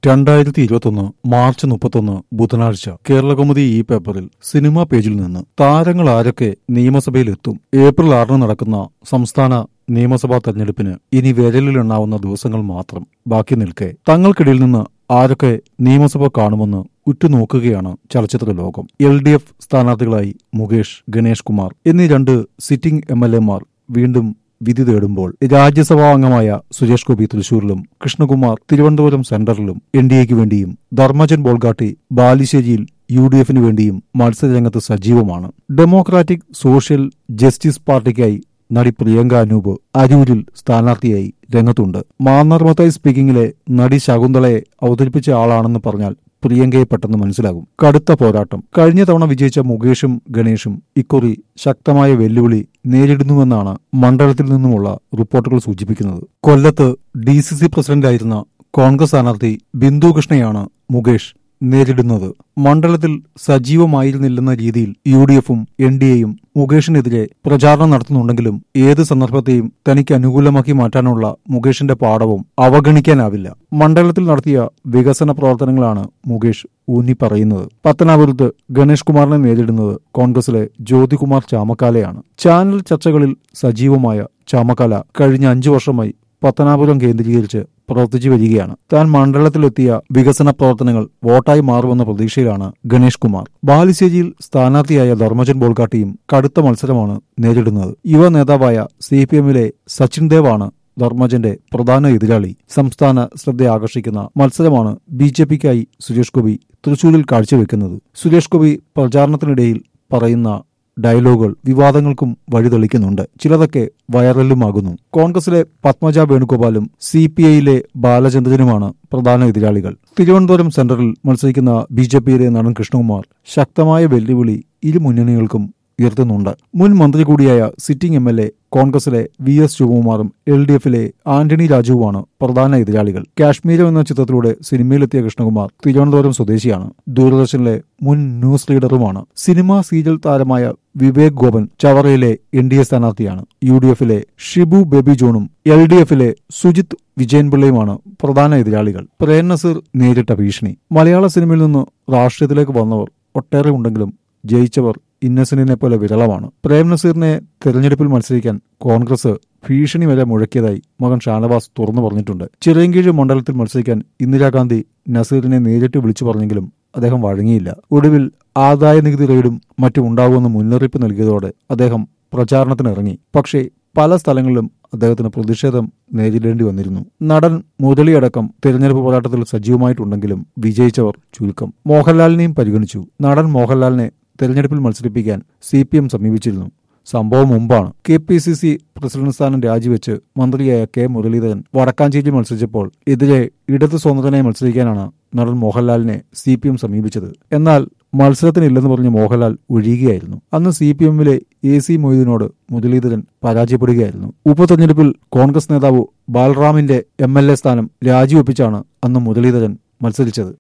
രണ്ടായിരത്തി ഇരുപത്തൊന്ന് മാർച്ച് മുപ്പത്തൊന്ന് ബുധനാഴ്ച കേരളകൗമുദി ഈ പേപ്പറിൽ സിനിമാ പേജിൽ നിന്ന് താരങ്ങൾ ആരൊക്കെ നിയമസഭയിലെത്തും ഏപ്രിൽ ആറിന് നടക്കുന്ന സംസ്ഥാന നിയമസഭാ തെരഞ്ഞെടുപ്പിന് ഇനി വിരലിലെണ്ണാവുന്ന ദിവസങ്ങൾ മാത്രം ബാക്കി നിൽക്കെ തങ്ങൾക്കിടയിൽ നിന്ന് ആരൊക്കെ നിയമസഭ കാണുമെന്ന് ഉറ്റുനോക്കുകയാണ് ചലച്ചിത്ര ലോകം എൽ ഡി എഫ് സ്ഥാനാർത്ഥികളായി മുകേഷ് ഗണേഷ് കുമാർ എന്നീ രണ്ട് സിറ്റിംഗ് എം എൽ എമാർ വീണ്ടും വിധി തേടുമ്പോൾ രാജ്യസഭാ അംഗമായ സുരേഷ് ഗോപി തൃശൂരിലും കൃഷ്ണകുമാർ തിരുവനന്തപുരം സെന്ററിലും എൻ ഡി എക്ക് വേണ്ടിയും ധർമ്മജൻ ബോൾഗാട്ടി ബാലുശ്ശേരിയിൽ യു ഡി എഫിന് വേണ്ടിയും മത്സരരംഗത്ത് സജീവമാണ് ഡെമോക്രാറ്റിക് സോഷ്യൽ ജസ്റ്റിസ് പാർട്ടിക്കായി നടി പ്രിയങ്ക അനൂപ് അരൂരിൽ സ്ഥാനാർത്ഥിയായി രംഗത്തുണ്ട് മാന്നാർമത്തായി സ്പീക്കിംഗിലെ നടി ശകുന്തളയെ അവതരിപ്പിച്ച ആളാണെന്ന് പറഞ്ഞാൽ പ്രിയങ്കയെ പെട്ടെന്ന് മനസ്സിലാകും കടുത്ത പോരാട്ടം കഴിഞ്ഞ തവണ വിജയിച്ച മുകേഷും ഗണേഷും ഇക്കുറി ശക്തമായ വെല്ലുവിളി നേരിടുന്നുവെന്നാണ് മണ്ഡലത്തിൽ നിന്നുമുള്ള റിപ്പോർട്ടുകൾ സൂചിപ്പിക്കുന്നത് കൊല്ലത്ത് ഡി സി സി പ്രസിഡന്റായിരുന്ന കോൺഗ്രസ് സ്ഥാനാർത്ഥി ബിന്ദു കൃഷ്ണയാണ് മുകേഷ് നേരിടുന്നത് മണ്ഡലത്തിൽ സജീവമായിരുന്നില്ലെന്ന രീതിയിൽ യു ഡി എഫും എൻ ഡി എയും മുകേഷിനെതിരെ പ്രചാരണം നടത്തുന്നുണ്ടെങ്കിലും ഏത് സന്ദർഭത്തെയും തനിക്ക് അനുകൂലമാക്കി മാറ്റാനുള്ള മുകേഷിന്റെ പാഠവും അവഗണിക്കാനാവില്ല മണ്ഡലത്തിൽ നടത്തിയ വികസന പ്രവർത്തനങ്ങളാണ് മുകേഷ് ഊന്നി പറയുന്നത് പത്തനാപുരത്ത് ഗണേഷ് കുമാറിനെ നേരിടുന്നത് കോൺഗ്രസിലെ ജ്യോതികുമാർ ചാമക്കാലയാണ് ചാനൽ ചർച്ചകളിൽ സജീവമായ ചാമക്കാല കഴിഞ്ഞ അഞ്ചു വർഷമായി പത്തനാപുരം കേന്ദ്രീകരിച്ച് പ്രവർത്തിച്ചു വരികയാണ് താൻ മണ്ഡലത്തിലെത്തിയ വികസന പ്രവർത്തനങ്ങൾ വോട്ടായി മാറുമെന്ന പ്രതീക്ഷയിലാണ് ഗണേഷ് കുമാർ ബാലുശ്ശേരിയിൽ സ്ഥാനാർത്ഥിയായ ധർമ്മജൻ ബോൾഗാട്ടിയും കടുത്ത മത്സരമാണ് നേരിടുന്നത് യുവ നേതാവായ സി പി എമ്മിലെ സച്ചിൻ ദേവാണ് ധർമ്മജന്റെ പ്രധാന എതിരാളി സംസ്ഥാന ശ്രദ്ധ ആകർഷിക്കുന്ന മത്സരമാണ് ബി ജെ പിക്കായി സുരേഷ് ഗോപി തൃശൂരിൽ കാഴ്ചവെക്കുന്നത് സുരേഷ് ഗോപി പ്രചാരണത്തിനിടയിൽ പറയുന്ന ഡയലോഗുകൾ വിവാദങ്ങൾക്കും വഴിതെളിക്കുന്നുണ്ട് ചിലതൊക്കെ വൈറലുമാകുന്നു കോൺഗ്രസിലെ പത്മജ വേണുഗോപാലും സി പി ഐയിലെ ബാലചന്ദ്രനുമാണ് പ്രധാന എതിരാളികൾ തിരുവനന്തപുരം സെന്ററിൽ മത്സരിക്കുന്ന ബി ജെ പിയിലെ നടൻ കൃഷ്ണകുമാർ ശക്തമായ വെല്ലുവിളി ഇരു മുന്നണികൾക്കും ഉയർത്തുന്നുണ്ട് മുൻ മന്ത്രി കൂടിയായ സിറ്റിംഗ് എം എൽ എ കോൺഗ്രസിലെ വി എസ് ശിവകുമാറും എൽ ഡി എഫിലെ ആന്റണി രാജുവുമാണ് പ്രധാന എതിരാളികൾ കാശ്മീരം എന്ന ചിത്രത്തിലൂടെ സിനിമയിലെത്തിയ കൃഷ്ണകുമാർ തിരുവനന്തപുരം സ്വദേശിയാണ് ദൂരദർശനിലെ മുൻ ന്യൂസ് ലീഡറുമാണ് സിനിമാ സീരിയൽ താരമായ വിവേക് ഗോപൻ ചവറയിലെ എൻ ഡി എ സ്ഥാനാർത്ഥിയാണ് യു ഡി എഫിലെ ഷിബു ബേബി ജോണും എൽ ഡി എഫിലെ സുജിത് വിജയൻപിള്ളയുമാണ് പ്രധാന എതിരാളികൾ പ്രേം നസീർ നേരിട്ട ഭീഷണി മലയാള സിനിമയിൽ നിന്ന് രാഷ്ട്രീയത്തിലേക്ക് വന്നവർ ഒട്ടേറെ ഉണ്ടെങ്കിലും ജയിച്ചവർ ഇന്നസെന്റിനെ പോലെ വിരളമാണ് പ്രേം നസീറിനെ തെരഞ്ഞെടുപ്പിൽ മത്സരിക്കാൻ കോൺഗ്രസ് ഭീഷണി വരെ മുഴക്കിയതായി മകൻ ഷാനവാസ് തുറന്നു പറഞ്ഞിട്ടുണ്ട് ചിറയൻകീഴ് മണ്ഡലത്തിൽ മത്സരിക്കാൻ ഇന്ദിരാഗാന്ധി നസീറിനെ നേരിട്ട് വിളിച്ചു പറഞ്ഞെങ്കിലും അദ്ദേഹം വഴങ്ങിയില്ല ഒടുവിൽ ആദായ നികുതി റെയ്ഡും മറ്റും ഉണ്ടാകുമെന്ന് മുന്നറിയിപ്പ് നൽകിയതോടെ അദ്ദേഹം പ്രചാരണത്തിനിറങ്ങി പക്ഷേ പല സ്ഥലങ്ങളിലും അദ്ദേഹത്തിന് പ്രതിഷേധം നേരിടേണ്ടി വന്നിരുന്നു നടൻ മുരളിയടക്കം തിരഞ്ഞെടുപ്പ് പോരാട്ടത്തിൽ സജീവമായിട്ടുണ്ടെങ്കിലും വിജയിച്ചവർ ചുരുക്കം മോഹൻലാലിനെയും പരിഗണിച്ചു നടൻ മോഹൻലാലിനെ തെരഞ്ഞെടുപ്പിൽ മത്സരിപ്പിക്കാൻ സി പി എം സമീപിച്ചിരുന്നു സംഭവം മുമ്പാണ് K P C C president സ്ഥാനം രാജിവെച്ച് മന്ത്രിയായ കെ മുരളീധരൻ വടക്കാഞ്ചേരി മത്സരിച്ചപ്പോൾ എതിരെ ഇടത് സ്വതന്ത്രനായി മത്സരിക്കാനാണ് നടൻ മോഹൻലാലിനെ സി പി എം സമീപിച്ചത് എന്നാൽ മത്സരത്തിനില്ലെന്ന് പറഞ്ഞ് മോഹൻലാൽ ഒഴിയുകയായിരുന്നു അന്ന് സി പി എമ്മിലെ എ സി മൊയ്തീനോട് മുരളീധരൻ പരാജയപ്പെടുകയായിരുന്നു ഉപതെരഞ്ഞെടുപ്പിൽ കോൺഗ്രസ് നേതാവ് ബാലറാമിന്റെ എം എൽ എ സ്ഥാനം രാജിവെപ്പിച്ചാണ് അന്ന് മുരളീധരൻ മത്സരിച്ചത്